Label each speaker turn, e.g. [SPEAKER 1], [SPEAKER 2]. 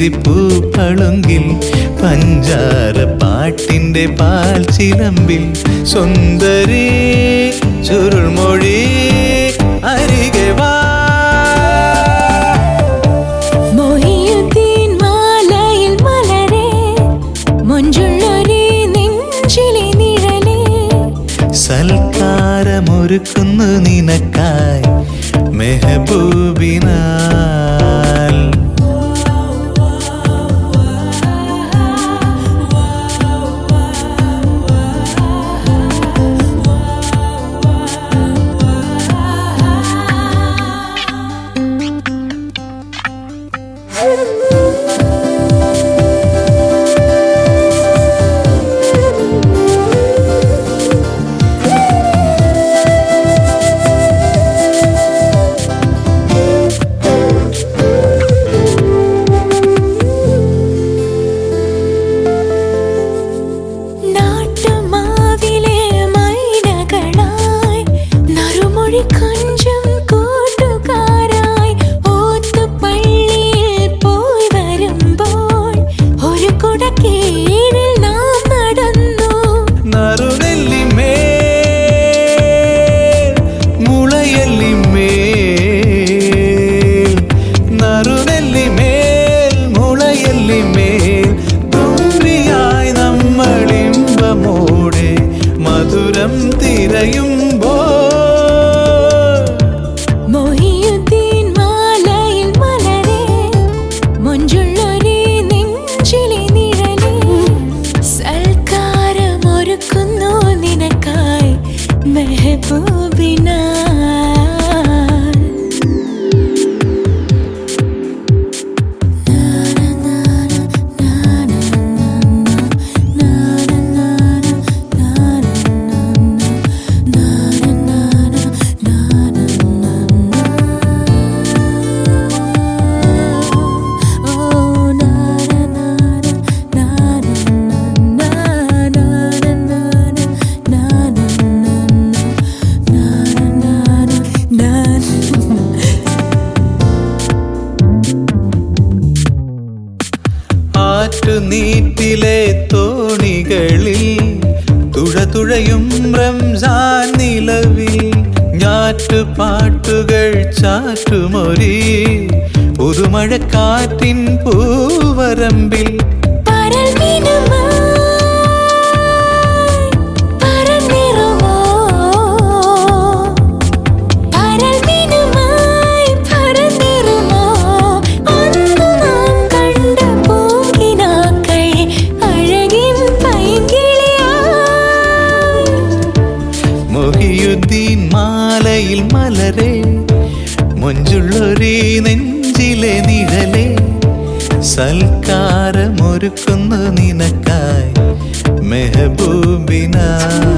[SPEAKER 1] ചിരിപ്പൂ പളുങ്കിൽ പഞ്ചാര പാട്ടിന്റെ പാൽ ചിലമ്പിൽ സുന്ദരി ചുരുൾമൊഴി അരികെ വാ
[SPEAKER 2] മൊഹിയുദ്ദീൻ മാലയിൽ മലരേ മൊഞ്ചുള്ളൊരേ നെഞ്ചിലെ നിഴലേ
[SPEAKER 1] സൽക്കാരമൊരുക്കുന്നു നിനക്കായി മെഹബൂബിനാൽ
[SPEAKER 2] നാട്ടുമാവിലെ മൈനകളായി നറുമൊഴി കൊഞ്ചും കൂട്ടുകാരായി ഓത്തുപള്ളിയിൽ പോയി വരുമ്പോൾ ഒരു കുട കീഴിൽ നാം നടന്നു
[SPEAKER 1] നറുനെല്ലിമേ മുളയല്ലിമേൽ നറുനെല്ലിമേൽ മുളയല്ലിമേൽ തുമ്പിയായി നമ്മളിമ്പമോടെ മധുരം തിരയുമ്പോൾ
[SPEAKER 2] മൊഹിയുദ്ദീൻ മാലയിൽ മലരേ മൊഞ്ചുള്ളൊരേ നെഞ്ചിലെ നിഴലേ സൽക്കാരമൊരുക്കുന്നു നിനക്കായി മെഹബൂബിനാൽ
[SPEAKER 1] ആറ്റുനീറ്റിലെ തോണികളിൽ തുഴതുഴയും റംസാൻ നിലവിൽ ഞാറ്റുപാട്ടുകൾ ചാറ്റുമൊരി പുതുമഴക്കാറ്റിൻ പൂവരമ്പിൽ
[SPEAKER 2] പരൽ മീനുമായി പരന്നിറുമോ പരൽ മീനുമായി പരന്നിറുമോ അന്നു നാം കണ്ട പൂങ്കിനാക്കൾ അഴകിൻ പൈങ്കിളിയായി
[SPEAKER 1] മൊഹിയുദ്ദീൻ മാലയിൽ മലരെ മൊഞ്ചുള്ളൊരേ നെഞ്ചിലെ നിഴലേ സൽക്കാരമൊരുക്കുന്നു നിനക്കായി മെഹബൂബിനാ